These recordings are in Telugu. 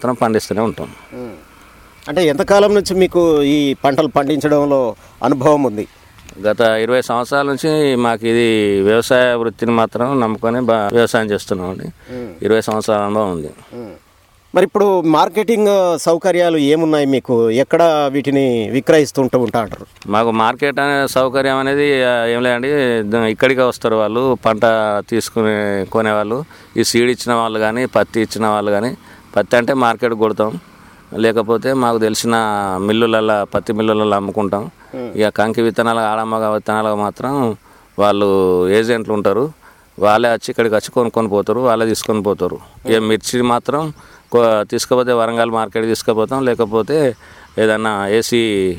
మాత్రం పండిస్తూనే ఉంటాం అంటే ఎంతకాలం నుంచి మీకు ఈ పంటలు పండించడంలో అనుభవం ఉంది గత ఇరవై సంవత్సరాల నుంచి మాకు ఇది వ్యవసాయ వృత్తిని మాత్రం నమ్ముకొని బా వ్యవసాయం చేస్తున్నాం అండి ఇరవై సంవత్సరాల అనుభవం ఉంది మరి ఇప్పుడు మార్కెటింగ్ సౌకర్యాలు ఏమున్నాయి మీకు ఎక్కడ వీటిని విక్రయిస్తుంటూ ఉంటా అంటారు మాకు మార్కెట్ అనే సౌకర్యం అనేది ఆ, ఏం లేదండి ద- ఇక్కడికే వస్తారు వాళ్ళు పంట తీసుకునే కొనేవాళ్ళు ఈ సీడ్ ఇచ్చిన వాళ్ళు కానీ పత్తి ఇచ్చిన వాళ్ళు కానీ పత్తి అంటే మార్కెట్ కొడతాం లేకపోతే మాకు తెలిసిన మిల్లులలో పత్తి మిల్లులలో అమ్ముకుంటాం ఇక కంకి విత్తనాలు ఆడమ్మగ విత్తనాలు మాత్రం వాళ్ళు ఏజెంట్లు ఉంటారు వాళ్ళే వచ్చి ఇక్కడికి వచ్చి కొనుక్కొని పోతారు వాళ్ళే తీసుకొని పోతారు ఇక మిర్చి మాత్రం కొ- తీసుకపోతే వరంగల్ మార్కెట్ తీసుకుపోతాం లేకపోతే ఏదన్నా ఏసీ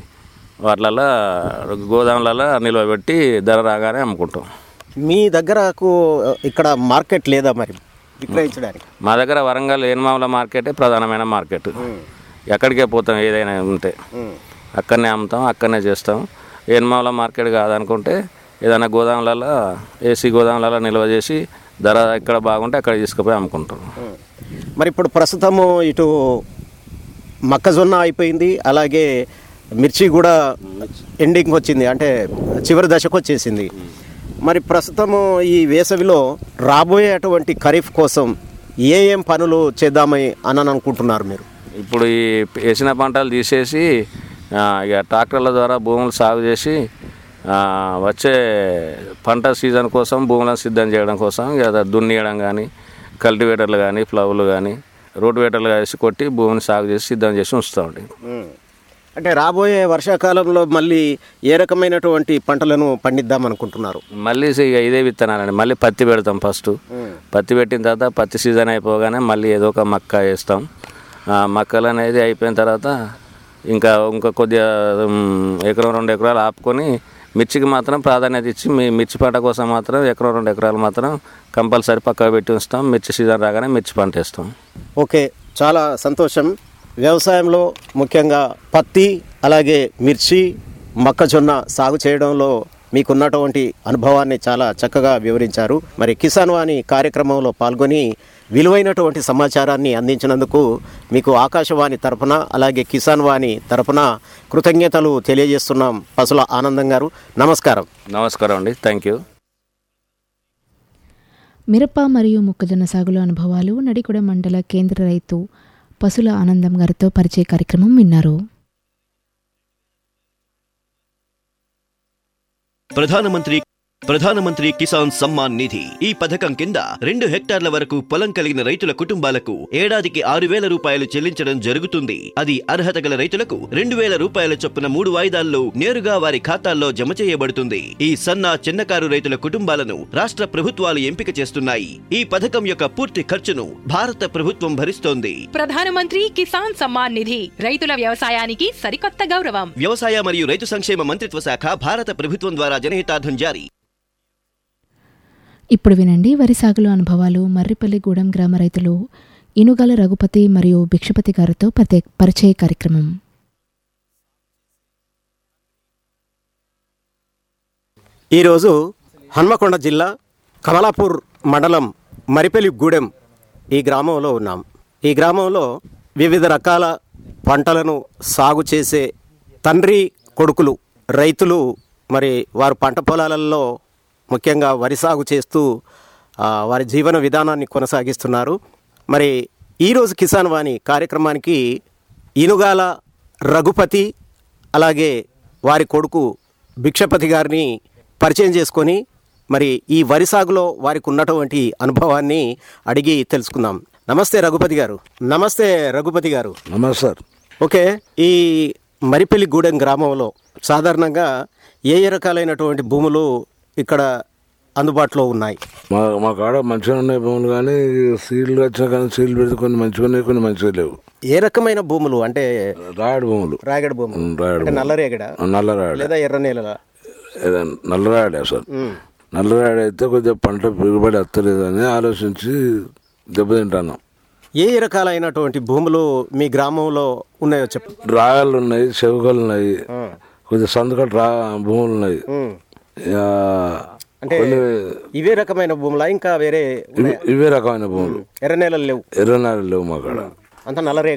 వాటిలలో గోదాములలో నిల్వబెట్టి ధర రాగానే అమ్ముకుంటాం మీ దగ్గరకు ఇక్కడ మార్కెట్ లేదా మరి విక్రయించడానికి మా దగ్గర వరంగల్ ఏనుమాముల మార్కెటే ప్రధానమైన మార్కెట్ ఎక్కడికే పోతాం ఏదైనా ఉంటే అక్కడనే అమ్ముతాం అక్కడనే చేస్తాం ఏనుమాముల మార్కెట్ కాదనుకుంటే ఏదైనా గోదాములలో ఏసీ గోదాములలో నిల్వ చేసి ధర ఎక్కడ బాగుంటే అక్కడ తీసుకుపోయి అమ్ముకుంటాం మరి ఇప్పుడు ప్రస్తుతము ఇటు మొక్కజొన్న అయిపోయింది అలాగే మిర్చి కూడా ఎండింగ్ వచ్చింది అంటే చివరి దశకు వచ్చేసింది మరి ప్రస్తుతము ఈ వేసవిలో రాబోయేటువంటి ఖరీఫ్ కోసం ఏ ఏం పనులు చేద్దామని అని అనుకుంటున్నారు మీరు ఇప్పుడు ఈ వేసిన పంటలు తీసేసి ఆ, ఇక ట్రాక్టర్ల ద్వారా భూములు సాగు చేసి ఆ, వచ్చే పంట సీజన్ కోసం భూములను సిద్ధం చేయడం కోసం ఇక దున్నియడం కానీ కల్టివేటర్లు కానీ ప్లవులు కానీ రోటివేటర్లు వేసి కొట్టి భూమిని సాగు చేసి సిద్ధం చేసి ఉంచుతామండి అంటే రాబోయే వర్షాకాలంలో మళ్ళీ ఏ రకమైనటువంటి పంటలను పండిద్దాం అనుకుంటున్నారు మళ్ళీ ఇక ఇదే విత్తనాలండి మళ్ళీ పత్తి పెడతాం ఫస్ట్ పత్తి పెట్టిన తర్వాత పత్తి సీజన్ అయిపోగానే మళ్ళీ ఏదో ఒక మక్క వేస్తాం ఆ మక్కలు అనేది అయిపోయిన తర్వాత ఇంకా ఇంకా కొద్దిగా ఉమ్, ఎకరం రెండు ఎకరాలు ఆపుకొని మిర్చికి మాత్రం ప్రాధాన్యత ఇచ్చి మీ మిర్చి పంట కోసం మాత్రం ఎకరం రెండు ఎకరాలు మాత్రం కంపల్సరీ పక్కకు పెట్టి ఉంచుతాం మిర్చి సీజన్ రాగానే మిర్చి పంట వేస్తాం ఓకే చాలా సంతోషం వ్యవసాయంలో ముఖ్యంగా పత్తి అలాగే మిర్చి మొక్కజొన్న సాగు చేయడంలో మీకున్నటువంటి అనుభవాన్ని చాలా చక్కగా వివరించారు మరి కిసాన్ వాణి కార్యక్రమంలో పాల్గొని విలువైనటువంటి సమాచారాన్ని అందించినందుకు మీకు ఆకాశవాణి తరపున అలాగే కిసాన్ వాణి తరపున కృతజ్ఞతలు తెలియజేస్తున్నాం పసుల ఆనందం గారు నమస్కారం నమస్కారం అండి థ్యాంక్ యూ మిరప మరియు మొక్కజొన్న సాగులో అనుభవాలు నడికుడ మండల కేంద్ర రైతు పశుల ఆనందం గారితో పరిచయ కార్యక్రమం విన్నారు ప్రధానమంత్రి ప్రధానమంత్రి కిసాన్ సమ్మాన్ నిధి ఈ పథకం కింద రెండు హెక్టార్ల వరకు పొలం కలిగిన రైతుల కుటుంబాలకు ఏడాదికి ఆరు వేల రూపాయలు చెల్లించడం జరుగుతుంది అది అర్హత గల రైతులకు రెండు వేల రూపాయల చొప్పున మూడు వాయిదాల్లో నేరుగా వారి ఖాతాల్లో జమ చేయబడుతుంది ఈ సన్న చిన్నకారు రైతుల కుటుంబాలను రాష్ట్ర ప్రభుత్వాలు ఎంపిక చేస్తున్నాయి ఈ పథకం యొక్క పూర్తి ఖర్చును భారత ప్రభుత్వం భరిస్తోంది ప్రధానమంత్రి కిసాన్ సమ్మాన్ నిధి రైతుల వ్యవసాయానికి సరికొత్త గౌరవం వ్యవసాయ మరియు రైతు సంక్షేమ మంత్రిత్వ శాఖ భారత ప్రభుత్వం ద్వారా జనహితార్థం జారీ ఇప్పుడు వినండి వరి సాగులో అనుభవాలు మర్రిపల్లిగూడెం గ్రామ రైతులు ఇనుగల రఘుపతి మరియు భిక్షపతి గారితో ప్రత్యేక పరిచయ కార్యక్రమం ఈరోజు హన్మకొండ జిల్లా కమలాపూర్ మండలం మరిపెల్లి గూడెం ఈ గ్రామంలో ఉన్నాం ఈ గ్రామంలో వివిధ రకాల పంటలను సాగు చేసే తండ్రి కొడుకులు రైతులు మరి వారు పంట పొలాలలో ముఖ్యంగా వరి సాగు చేస్తూ ఆ, వారి జీవన విధానాన్ని కొనసాగిస్తున్నారు మరి ఈరోజు కిసాన్ వాణి కార్యక్రమానికి ఇనుగాల రఘుపతి అలాగే వారి కొడుకు భిక్షపతి గారిని పరిచయం చేసుకొని మరి ఈ వరి సాగులో వారికి ఉన్నటువంటి అనుభవాన్ని అడిగి తెలుసుకుందాం నమస్తే రఘుపతి గారు నమస్తే రఘుపతి గారు నమస్తే సార్ ఓకే ఈ మరిపల్లి గూడెం గ్రామంలో సాధారణంగా ఏ ఏ రకాలైనటువంటి భూములు ఇక్కడ అందుబాటులో ఉన్నాయి మా మా కాడ మంచిగా ఉన్నాయి భూములు కానీ సీడ్లు వచ్చినా కానీ సీడ్లు పెడితే కొన్ని మంచిగా ఉన్నాయి కొన్ని మంచిగా లేవు ఏ రకమైన భూములు అంటే రాయడు భూములు రాగడి భూములు ఉమ్, రాయడు అంటే భూములు. నల్లరేగడ నల్లరాయడు లేదా ఎర్ర నేలల ఏదో నల్లరాయడే సార్ నల్లరాయడు అయితే కొద్దిగా పంట దిగుబడి వస్తలేదని ఆలోచించి దెబ్బతింటాను ఏ ఏ రకాలైనటువంటి భూములు మీ గ్రామంలో ఉన్నాయో చెప్పు రాయలు ఉన్నాయి చెవుకలు ఉన్నాయి కొద్దిగా సందుకలు రా భూములు ఉన్నాయి ఇక అంటే కొన్ని ఇవే రకమైన భూములా ఇంకా వేరే ఇవి- ఇవే రకమైన భూములు ఎర్ర నేలలు లేవు ఎర్రనాయలు లేవు మా కాడ అంత నల్లరే